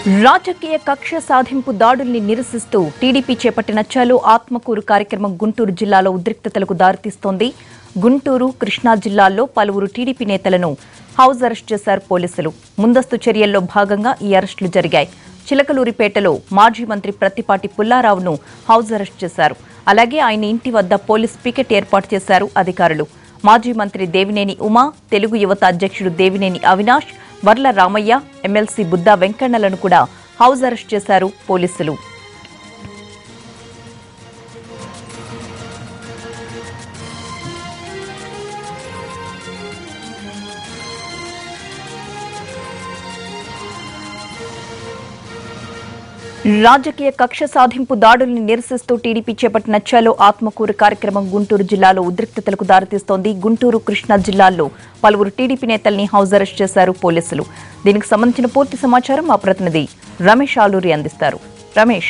రాజకీయ కక్ష సాధింపు దాడుల్ని నిరసిస్తూ టీడీపీ చేపట్టిన చలో ఆత్మకూరు కార్యక్రమం గుంటూరు జిల్లాలో ఉద్రిక్తతలకు దారితీస్తోంది గుంటూరు కృష్ణా జిల్లాల్లో పలువురు టీడీపీ నేతలను హౌస్ అరెస్ట్ చేశారు పోలీసులు ముందస్తు చర్యల్లో భాగంగా ఈ అరెస్టులు జరిగాయి చిలకలూరిపేటలో మాజీ మంత్రి ప్రత్తిపాటి పుల్లారావును హౌస్ అరెస్ట్ చేశారు అలాగే ఆయన ఇంటి వద్ద పోలీస్ పికెట్ ఏర్పాటు చేశారు అధికారులు మాజీ మంత్రి దేవినేని ఉమా తెలుగు యువత అధ్యక్షుడు దేవినేని అవినాష్ వర్ల రామయ్య ఎమ్మెల్సీ బుద్దా వెంకన్నలను కూడా హౌస్ అరెస్ట్ చేశారు పోలీసులు రాజకీయ కక్ష సాధింపు దాడుల్ని నిరసిస్తూ టీడీపీ చేపట్టిన చలో ఆత్మకూరు కార్యక్రమం గుంటూరు జిల్లాలో ఉద్రిక్తతలకు దారితీస్తోంది గుంటూరు కృష్ణా జిల్లాల్లో పలువురు టీడీపీ నేతల్ని హౌస్ అరెస్ట్ చేశారు పోలీసులు దీనికి సంబంధించిన పూర్తి సమాచారం మా ప్రతినిధి రమేష్ ఆలూరి అందిస్తారు రమేష్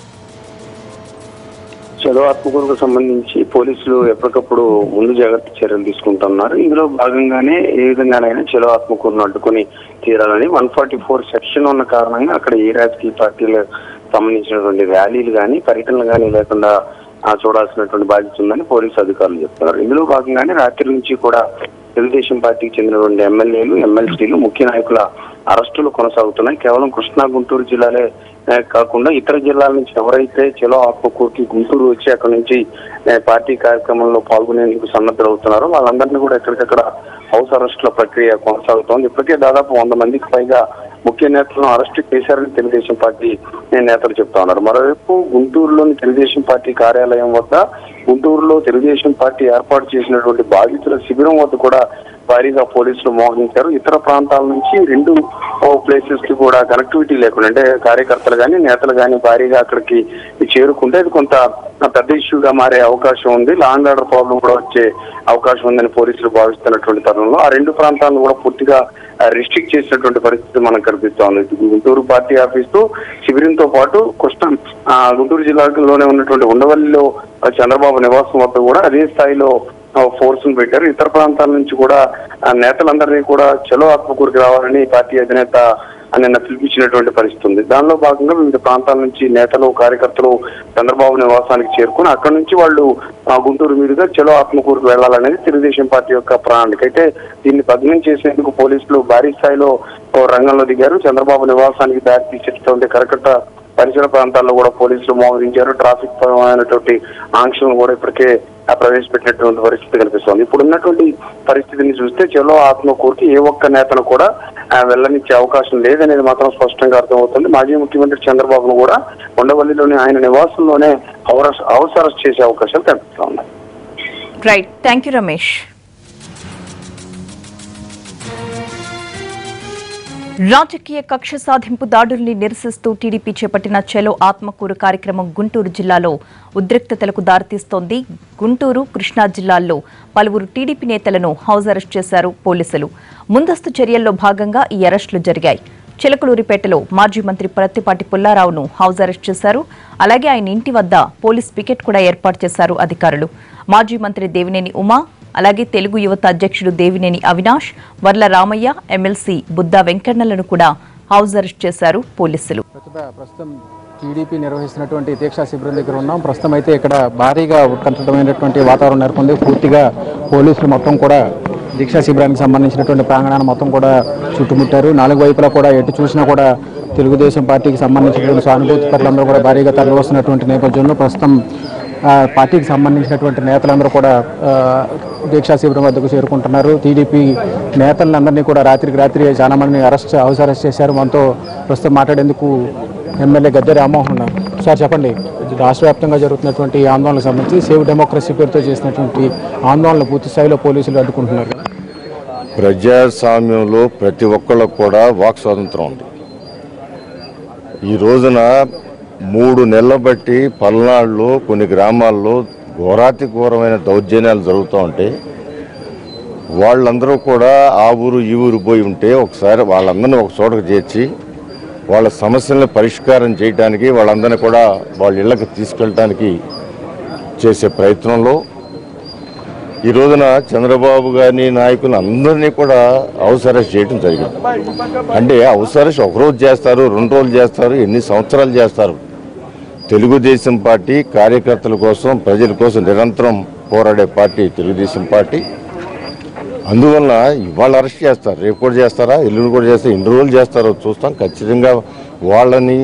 చలో ఆత్మకూరుకు సంబంధించి పోలీసులు ఎప్పటికప్పుడు ముందు జాగ్రత్త చర్యలు తీసుకుంటున్నారు ఇందులో భాగంగానే ఏ విధంగానైనా చలో ఆత్మకూరును అడ్డుకొని తీరాలని వన్ ఫార్టీ ఫోర్ సెక్షన్ ఉన్న కారణంగా అక్కడ ఏ రాజకీయ పార్టీలకు సంబంధించినటువంటి ర్యాలీలు కానీ పర్యటనలు కానీ లేకుండా ఆ, చూడాల్సినటువంటి బాధ్యత ఉందని పోలీసు అధికారులు చెప్తున్నారు ఇందులో భాగంగానే రాత్రి నుంచి కూడా తెలుగుదేశం పార్టీకి చెందినటువంటి ఎమ్మెల్యేలు ఎమ్మెల్సీలు ముఖ్య నాయకుల అరెస్టులు కొనసాగుతున్నాయి కేవలం కృష్ణా గుంటూరు జిల్లాలే ఏ, కాకుండా ఇతర జిల్లాల నుంచి ఎవరైతే చలో ఆత్మకూరుకి గుంటూరు వచ్చి అక్కడ నుంచి ఏ, పార్టీ కార్యక్రమంలో పాల్గొనేందుకు సన్నద్ధులు అవుతున్నారో వాళ్ళందరినీ కూడా ఎక్కడికక్కడ హౌస్ అరెస్టుల ప్రక్రియ కొనసాగుతోంది ఇప్పటికే దాదాపు వంద మందికి పైగా ముఖ్య నేతలను అరెస్ట్ చేశారని తెలుగుదేశం పార్టీ నేతలు చెప్తా ఉన్నారు మరోవైపు గుంటూరులోని తెలుగుదేశం పార్టీ కార్యాలయం వద్ద గుంటూరులో తెలుగుదేశం పార్టీ ఏర్పాటు చేసినటువంటి బాధితుల శిబిరం వద్ద కూడా భారీగా పోలీసులు మోహరించారు ఇతర ప్రాంతాల నుంచి రెండు ప్లేసెస్ కి కూడా కనెక్టివిటీ లేకుండా అంటే కార్యకర్తలు కానీ నేతలు కానీ భారీగా అక్కడికి చేరుకుంటే అది కొంత పెద్ద ఇష్యూగా మారే అవకాశం ఉంది లాంగ్ ఆర్డర్ ప్రాబ్లం కూడా వచ్చే అవకాశం ఉందని పోలీసులు భావిస్తున్నటువంటి తరుణంలో ఆ రెండు ప్రాంతాలను కూడా పూర్తిగా రిస్ట్రిక్ట్ చేసినటువంటి పరిస్థితి మనకు కనిపిస్తోంది గుంటూరు పార్టీ ఆఫీసు శిబిరంతో పాటు కృష్ణ ఆ, గుంటూరు జిల్లాలోనే ఉన్నటువంటి ఉండవల్లిలో ఆ, చంద్రబాబు నివాసం వద్ద కూడా అదే స్థాయిలో ఫోర్స్ పెట్టారు ఇతర ప్రాంతాల నుంచి కూడా ఆ, నేతలందరినీ కూడా చలో ఆత్మకూరుకి రావాలని పార్టీ అధినేత నిన్న పిలిపించినటువంటి పరిస్థితి ఉంది దానిలో భాగంగా వివిధ ప్రాంతాల నుంచి నేతలు కార్యకర్తలు చంద్రబాబు నివాసానికి చేరుకుని అక్కడ నుంచి వాళ్ళు ఆ, గుంటూరు మీదుగా చలో ఆత్మకూరుకు వెళ్లాలనేది తెలుగుదేశం పార్టీ యొక్క ప్రణాళిక అయితే దీన్ని భగ్నం చేసేందుకు పోలీసులు భారీ స్థాయిలో ఓ రంగంలో దిగారు చంద్రబాబు నివాసానికి దారి తీసేటువంటి కరకట్ట పరిసర ప్రాంతాల్లో కూడా పోలీసులు మోహరించారు ట్రాఫిక్ పరమైనటువంటి ఆంక్షలను కూడా ఇప్పటికే ఆ, ప్రవేశపెట్టినటువంటి పరిస్థితి కనిపిస్తోంది ఇప్పుడు ఉన్నటువంటి పరిస్థితిని చూస్తే చలో ఆత్మకూరుకి ఏ ఒక్క నేతను కూడా ఆ, వెళ్ళనిచ్చే అవకాశం లేదనేది మాత్రం స్పష్టంగా అర్థమవుతుంది మాజీ ముఖ్యమంత్రి చంద్రబాబును కూడా ఉండవల్లిలోని ఆయన నివాసంలోనే హౌరస్ హౌస్ అరెస్ట్ చేసే అవకాశాలు కనిపిస్తా ఉన్నాయి రైట్ థ్యాంక్ యూ రమేష్ రాజకీయ కక్ష సాధింపు దాడుల్ని నిరసిస్తూ టీడీపీ చేపట్టిన చలో ఆత్మకూరు కార్యక్రమం గుంటూరు జిల్లాలో ఉద్రిక్తతలకు దారితీస్తోంది గుంటూరు కృష్ణా జిల్లాల్లో పలువురు టీడీపీ నేతలను హౌస్ అరెస్ట్ చేశారు పోలీసులు ముందస్తు చర్యల్లో భాగంగా ఈ అరెస్టులు జరిగాయి చిలకలూరిపేటలో మాజీ మంత్రి ప్రత్తిపాటి పుల్లారావును హౌస్ అరెస్ట్ చేశారు అలాగే ఆయన ఇంటి వద్ద పోలీస్ పికెట్ కూడా ఏర్పాటు చేశారు అధికారులు మాజీ మంత్రి దేవినేని ఉమా అలాగే తెలుగు యువత అధ్యక్షుడు దేవినేని అవినాష్ వర్ల రామయ్య ఎమ్మెల్సీ బుద్దా వెంకన్నలను కూడా హౌస్ అరెస్ట్ చేశారు పోలీసులు ప్రస్తుత ప్రస్తుతం టీడీపీ నిర్వహిస్తున్నటువంటి దీక్షా శిబిరం దగ్గర ఉన్నాం ప్రస్తుతం అయితే ఇక్కడ భారీగా ఉత్కంఠమైనటువంటి వాతావరణం నెలకొంది పూర్తిగా పోలీసులు మొత్తం కూడా దీక్షా శిబిరానికి సంబంధించినటువంటి ప్రాంగణాన్ని మొత్తం కూడా చుట్టుముట్టారు నాలుగు వైపులా కూడా ఎటు చూసినా కూడా తెలుగుదేశం పార్టీకి సంబంధించినటువంటి సానుభూతి పరులందరూ కూడా భారీగా తరలివస్తున్నటువంటి నేపథ్యంలో ప్రస్తుతం ఆ, పార్టీకి సంబంధించినటువంటి నేతలందరూ కూడా ఆ, దీక్షా శిబిరం వద్దకు చేరుకుంటున్నారు టీడీపీ నేతలందరినీ కూడా రాత్రికి రాత్రి చాలా మందిని అరెస్ట్ హౌస్ అరెస్ట్ చేశారు మనతో ప్రస్తుతం మాట్లాడేందుకు ఎమ్మెల్యే గద్దె రామ్మోహన్ ఉన్నారు సార్ చెప్పండి ఇది రాష్ట్ర వ్యాప్తంగా జరుగుతున్నటువంటి ఈ ఆందోళనకు సంబంధించి సేవ్ డెమోక్రసీ పేరుతో చేసినటువంటి ఆందోళన పూర్తి స్థాయిలో పోలీసులు అడ్డుకుంటున్నారు కదా ప్రజాస్వామ్యంలో ప్రతి ఒక్కళ్ళకు కూడా వాక్ స్వాతంత్రం ఉంది ఈ రోజున మూడు నెలల బట్టి పల్నాడులో కొన్ని గ్రామాల్లో ఘోరాతి ఘోరమైన దౌర్జన్యాలు జరుగుతూ ఉంటే వాళ్ళందరూ కూడా ఆ ఊరు ఈ ఊరు పోయి ఉంటే ఒకసారి వాళ్ళందరినీ ఒక చోటకు చేర్చి వాళ్ళ సమస్యలను పరిష్కారం చేయడానికి వాళ్ళందరినీ కూడా వాళ్ళ ఇళ్ళకి తీసుకెళ్ళడానికి చేసే ప్రయత్నంలో ఈ రోజున చంద్రబాబు గారిని నాయకులు అందరినీ కూడా హౌస్ అరెస్ట్ చేయడం జరిగింది అంటే హౌస్ అరెస్ట్ ఒక రోజు చేస్తారు రెండు రోజులు చేస్తారు ఎన్ని సంవత్సరాలు చేస్తారు తెలుగుదేశం పార్టీ కార్యకర్తల కోసం ప్రజల కోసం నిరంతరం పోరాడే పార్టీ తెలుగుదేశం పార్టీ అందువల్ల ఇవాళ అరెస్ట్ చేస్తారు రేపు కూడా చేస్తారా ఎల్లుండి కూడా చేస్తారు ఎన్ని రోజులు చేస్తారో చూస్తాం ఖచ్చితంగా వాళ్ళని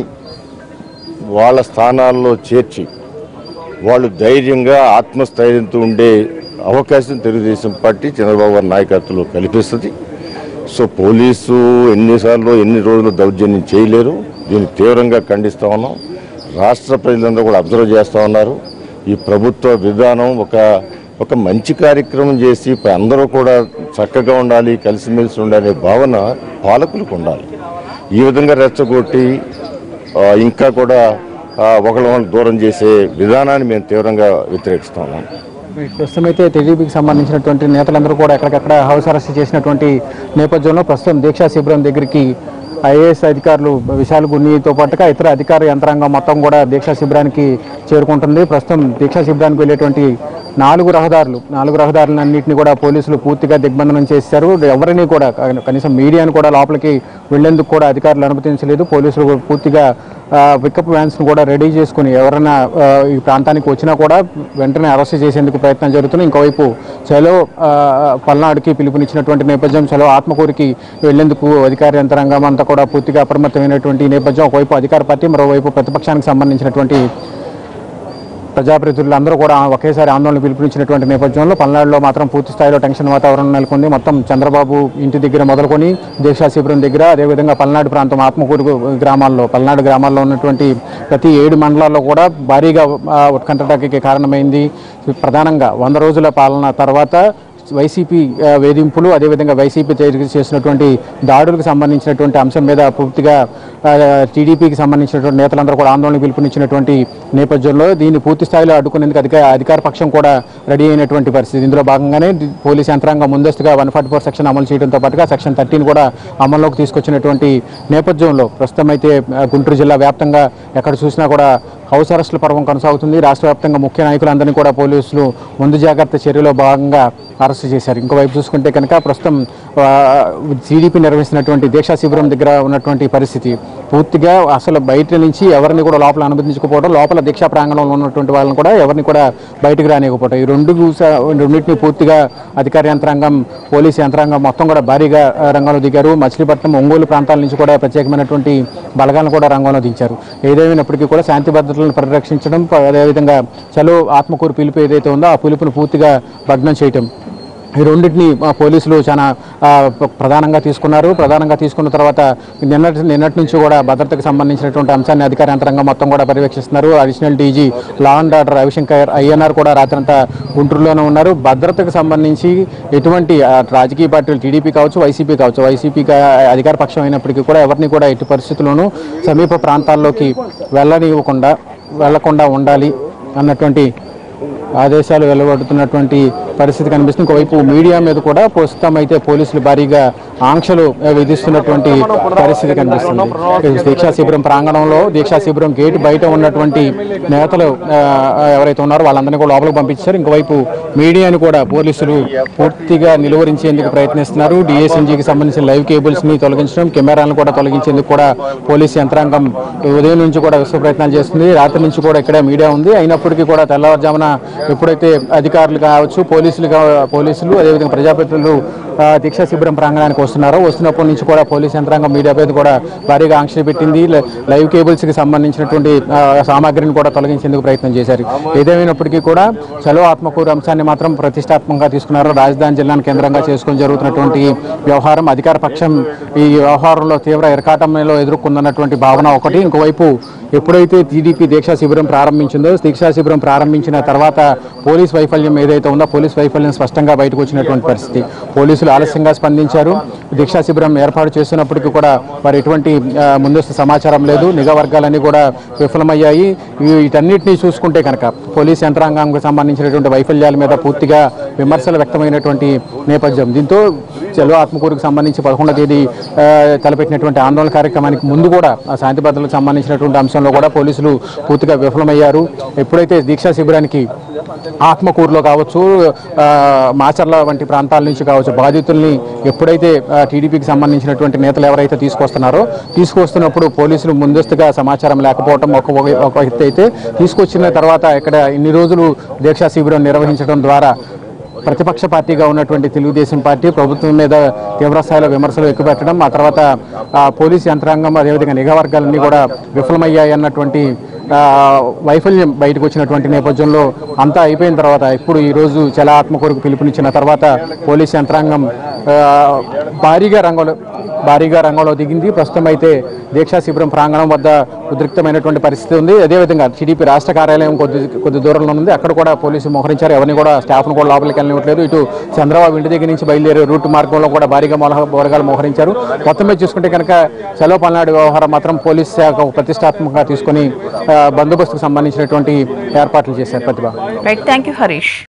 వాళ్ళ స్థానాల్లో చేర్చి వాళ్ళు ధైర్యంగా ఆత్మస్థైర్యంతో ఉండే అవకాశం తెలుగుదేశం పార్టీ చంద్రబాబు గారి నాయకత్వంలో కల్పిస్తుంది సో పోలీసు ఎన్నిసార్లు ఎన్ని రోజులు దౌర్జన్యం చేయలేరు దీన్ని తీవ్రంగా ఖండిస్తా ఉన్నాం రాష్ట్ర ప్రజలందరూ కూడా అబ్జర్వ్ చేస్తూ ఉన్నారు ఈ ప్రభుత్వ విధానం ఒక ఒక మంచి కార్యక్రమం చేసి ఇప్పుడు అందరూ కూడా చక్కగా ఉండాలి కలిసిమెలిసి ఉండాలనే భావన పాలకులకు ఉండాలి ఈ విధంగా రెచ్చగొట్టి ఆ, ఇంకా కూడా ఆ, ఒకళ్ళ ఒకళ్ళు దూరం చేసే విధానాన్ని మేము తీవ్రంగా వ్యతిరేకిస్తున్నాం ప్రస్తుతం అయితే టీడీపీకి సంబంధించినటువంటి నేతలందరూ కూడా ఎక్కడికక్కడ హౌస్ అరెస్ట్ చేసినటువంటి నేపథ్యంలో ప్రస్తుతం దీక్షా శిబిరం దగ్గరికి ఐఏఎస్ అధికారులు విశాల్ గున్నితో పాటుగా ఇతర అధికార యంత్రాంగం మొత్తం కూడా దీక్షా శిబిరానికి చేరుకుంటుంది ప్రస్తుతం దీక్షా శిబిరానికి వెళ్ళేటువంటి నాలుగు రహదారులు నాలుగు రహదారులన్నింటినీ కూడా పోలీసులు పూర్తిగా దిగ్బంధనం చేశారు ఎవరిని కూడా కనీసం మీడియాను కూడా లోపలికి వెళ్లేందుకు కూడా అధికారులు అనుమతించలేదు పోలీసులు పూర్తిగా పికప్ వ్యాన్స్ను కూడా రెడీ చేసుకుని ఎవరైనా ఆ, ఈ ప్రాంతానికి వచ్చినా కూడా వెంటనే అరెస్ట్ చేసేందుకు ప్రయత్నం జరుగుతుంది ఇంకోవైపు చలో ఆ, పల్నాడుకి పిలుపునిచ్చినటువంటి నేపథ్యం చలో ఆత్మకూరికి వెళ్లేందుకు అధికార యంత్రాంగం అంతా కూడా పూర్తిగా అప్రమత్తమైనటువంటి నేపథ్యం ఒకవైపు అధికార పార్టీ మరోవైపు ప్రతిపక్షానికి సంబంధించినటువంటి ప్రజాప్రతినిధులు అందరూ కూడా ఒకేసారి ఆందోళన పిలుపునిచ్చినటువంటి నేపథ్యంలో పల్నాడులో మాత్రం పూర్తి స్థాయిలో టెన్షన్ వాతావరణం నెలకొంది మొత్తం చంద్రబాబు ఇంటి దగ్గర మొదలుకొని దీక్షా శిబిరం దగ్గర అదేవిధంగా పల్నాడు ప్రాంతం ఆత్మకూరు గ్రామాల్లో పల్నాడు గ్రామాల్లో ఉన్నటువంటి ప్రతి ఏడు మండలాల్లో కూడా భారీగా ఆ, ఉత్కంఠకి కారణమైంది ప్రధానంగా వంద రోజుల పాలన తర్వాత వైసీపీ ఆ, వేధింపులు అదేవిధంగా వైసీపీ చే- చేసినటువంటి దాడులకు సంబంధించినటువంటి అంశం మీద పూర్తిగా ఆ, టీడీపీకి సంబంధించినటువంటి నేతలందరూ కూడా ఆందోళన పిలుపునిచ్చినటువంటి నేపథ్యంలో దీన్ని పూర్తి స్థాయిలో అడ్డుకునేందుకు అధికార అధికార పక్షం కూడా రెడీ అయినటువంటి పరిస్థితి ఇందులో భాగంగానే ది- పోలీస్ యంత్రాంగం ముందస్తుగా వన్ ఫార్టీ ఫోర్ సెక్షన్ అమలు చేయడంతో పాటుగా సెక్షన్ థర్టీన్ కూడా అమల్లోకి తీసుకొచ్చినటువంటి నేపథ్యంలో ప్రస్తుతం అయితే ఆ, గుంటూరు జిల్లా వ్యాప్తంగా ఎక్కడ చూసినా కూడా హౌస్ అరెస్టుల పర్వం కొనసాగుతుంది రాష్ట్ర వ్యాప్తంగా ముఖ్య నాయకులందరినీ కూడా పోలీసులు ముందు జాగ్రత్త చర్యలో భాగంగా అరెస్ట్ చేశారు ఇంకోవైపు చూసుకుంటే కనుక ప్రస్తుతం టీడీపీ నిర్వహిస్తున్నటువంటి దీక్షా శిబిరం దగ్గర ఉన్నటువంటి పరిస్థితి పూర్తిగా అసలు బయట నుంచి ఎవరిని కూడా లోపల అనుమతించకపోవడం లోపల దీక్షా ప్రాంగణంలో ఉన్నటువంటి వాళ్ళని కూడా ఎవరిని కూడా బయటకు రానివ్వకపోవడం ఈ రెండు స- రెండింటిని పూర్తిగా అధికార యంత్రాంగం పోలీస్ యంత్రాంగం మొత్తం కూడా భారీగా ఆ, రంగంలో దిగారు మచిలీపట్నం ఒంగోలు ప్రాంతాల నుంచి కూడా ప్రత్యేకమైనటువంటి బలగాలను కూడా రంగంలో దించారు ఏదేమైనప్పటికీ కూడా శాంతి భద్రతలను పరిరక్షించడం ప- అదేవిధంగా చలో ఆత్మకూరు పిలుపు ఏదైతే ఉందో ఆ పిలుపును పూర్తిగా భగ్నం చేయటం ఈ రెండింటిని ఆ, పోలీసులు చాలా ఆ, ప్ర- ప్రధానంగా తీసుకున్నారు ప్రధానంగా తీసుకున్న తర్వాత నిన్నటి నిన్నటి నుంచి కూడా భద్రతకు సంబంధించినటువంటి అంశాన్ని అధికార యంత్రాంగం మొత్తం కూడా పర్యవేక్షిస్తున్నారు additional DG law and order Ravishankar INR కూడా రాత్రంతా గుంటూరులోనే ఉన్నారు భద్రతకు సంబంధించి ఎటువంటి ఆ, రాజకీయ పార్టీలు టీడీపీ కావచ్చు వైసీపీ కావచ్చు వైసీపీ అధికార పక్షం అయినప్పటికీ కూడా ఎవరిని కూడా ఎట్టి పరిస్థితుల్లోనూ సమీప ప్రాంతాల్లోకి వెళ్ళనివ్వకుండా వెళ్లకుండా ఉండాలి అన్నటువంటి ఆదేశాలు వెలువడుతున్నటువంటి పరిస్థితి కనిపిస్తుంది ఇంకోవైపు మీడియా మీద కూడా ప్రస్తుతం అయితే పోలీసులు భారీగా ఆంక్షలు ఆ, విధిస్తున్నటువంటి పరిస్థితి కనిపిస్తుంది ఈ దీక్షా శిబిరం ప్రాంగణంలో దీక్షా శిబిరం గేట్ బయట ఉన్నటువంటి నేతలు ఆ, ఆ, ఎవరైతే ఉన్నారో వాళ్ళందరినీ కూడా లోపలికి పంపించారు ఇంకోవైపు మీడియాను కూడా పోలీసులు పూర్తిగా నిలువరించేందుకు ప్రయత్నిస్తున్నారు డిఎస్ఎన్జీకి సంబంధించిన లైవ్ కేబుల్స్ ని తొలగించడం కెమెరాలను కూడా తొలగించేందుకు కూడా పోలీస్ యంత్రాంగం ఉదయం నుంచి కూడా విశ్వ ప్రయత్నాలు చేస్తుంది రాత్రి నుంచి కూడా ఇక్కడ మీడియా ఉంది అయినప్పటికీ కూడా తెల్లవారుజామున ఎప్పుడైతే అధికారులు కావచ్చు పోలీసులు కా- పోలీసులు అదేవిధంగా ప్రజాప్రతినిధులు ఆ, దీక్షా శిబిరం ప్రాంగణానికి వస్తున్నారో వస్తున్నప్పటి నుంచి కూడా పోలీస్ యంత్రాంగం మీడియా మీద కూడా భారీగా ఆంక్షలు పెట్టింది లై- లైవ్ కేబుల్స్ కి సంబంధించినటువంటి ఆ, సామాగ్రిని కూడా తొలగించేందుకు ప్రయత్నం చేశారు ఏదేమైనప్పటికీ కూడా చలో ఆత్మకూరు అంశాన్ని మాత్రం ప్రతిష్టాత్మకంగా తీసుకున్నారు రాజధాని జిల్లాను కేంద్రంగా చేసుకుని జరుగుతున్నటువంటి వ్యవహారం అధికార పక్షం ఈ వ్యవహారంలో తీవ్ర ఇరకాటంలో ఎదుర్కొందన్నటువంటి భావన ఒకటి ఇంకోవైపు ఎప్పుడైతే టీడీపీ దీక్షా శిబిరం ప్రారంభించిందో దీక్షా శిబిరం ప్రారంభించిన తర్వాత పోలీస్ వైఫల్యం ఏదైతే ఉందో పోలీస్ వైఫల్యం స్పష్టంగా బయటకు వచ్చినటువంటి పరిస్థితి పోలీసులు ఆలస్యంగా స్పందించారు దీక్షా శిబిరం ఏర్పాటు చేస్తున్నప్పటికీ కూడా వారు ఎటువంటి ఆ, ముందస్తు సమాచారం లేదు నిఘా వర్గాలన్నీ కూడా విఫలమయ్యాయి ఈ- వీటన్నిటిని చూసుకుంటే కనుక పోలీస్ యంత్రాంగానికి సంబంధించినటువంటి వైఫల్యాల మీద పూర్తిగా విమర్శలు వ్యక్తమైనటువంటి నేపథ్యం దీంతో చెలో ఆత్మకూరుకు సంబంధించి పదకొండవ తేదీ ఆ, తలపెట్టినటువంటి ఆందోళన కార్యక్రమానికి ముందు కూడా ఆ శాంతి భద్రతలకు సంబంధించినటువంటి అంశంలో కూడా పోలీసులు పూర్తిగా విఫలమయ్యారు ఎప్పుడైతే దీక్షా శిబిరానికి ఆత్మకూరులో కావచ్చు ఆ, మాచర్ల వంటి ప్రాంతాల నుంచి కావచ్చు బాధితుల్ని ఎప్పుడైతే ఆ, టీడీపీకి సంబంధించినటువంటి నేతలు ఎవరైతే తీసుకొస్తున్నారో తీసుకొస్తున్నప్పుడు పోలీసులు ముందస్తుగా సమాచారం లేకపోవడం ఒక ఒక ఎత్తు అయితే తీసుకొచ్చిన తర్వాత ఇక్కడ ఇన్ని రోజులు దీక్షా శిబిరం నిర్వహించడం ద్వారా ప్రతిపక్ష పార్టీగా ఉన్నటువంటి తెలుగుదేశం పార్టీ ప్రభుత్వం మీద తీవ్రస్థాయిలో విమర్శలు ఎక్కుపెట్టడం ఆ తర్వాత ఆ, పోలీస్ యంత్రాంగం అదేవిధంగా నిఘా వర్గాలన్నీ కూడా విఫలమయ్యాయి అన్నటువంటి ఆ, వైఫల్యం బయటకు వచ్చినటువంటి నేపథ్యంలో అంతా అయిపోయిన తర్వాత ఇప్పుడు ఈరోజు చలా ఆత్మకూరుకు పిలుపునిచ్చిన తర్వాత పోలీస్ యంత్రాంగం ఆ, భారీగా రంగంలో భారీగా రంగంలో దిగింది ప్రస్తుతం అయితే దీక్షా శిబిరం ప్రాంగణం వద్ద ఉద్రిక్తమైనటువంటి పరిస్థితి ఉంది అదేవిధంగా టీడీపీ రాష్ట్ర కార్యాలయం కొద్ది కొద్ది దూరంలో ఉంది అక్కడ కూడా పోలీసులు మోహరించారు ఎవరిని కూడా స్టాఫ్ను కూడా లోపలికి వెళ్ళనివ్వట్లేదు ఇటు చంద్రబాబు ఇంటి దగ్గర నుంచి బయలుదేరే రూట్ మార్గంలో కూడా భారీగా మొలహ బోరగాలు మోహరించారు మొత్తం మీద చూసుకుంటే కనుక చలో పల్నాడు వ్యవహారం మాత్రం పోలీస్ శాఖ ఒక ప్రతిష్టాత్మకంగా తీసుకొని ఆ, బందోబస్తుకు సంబంధించినటువంటి ఏర్పాట్లు చేశారు Pratibha right thank you Harish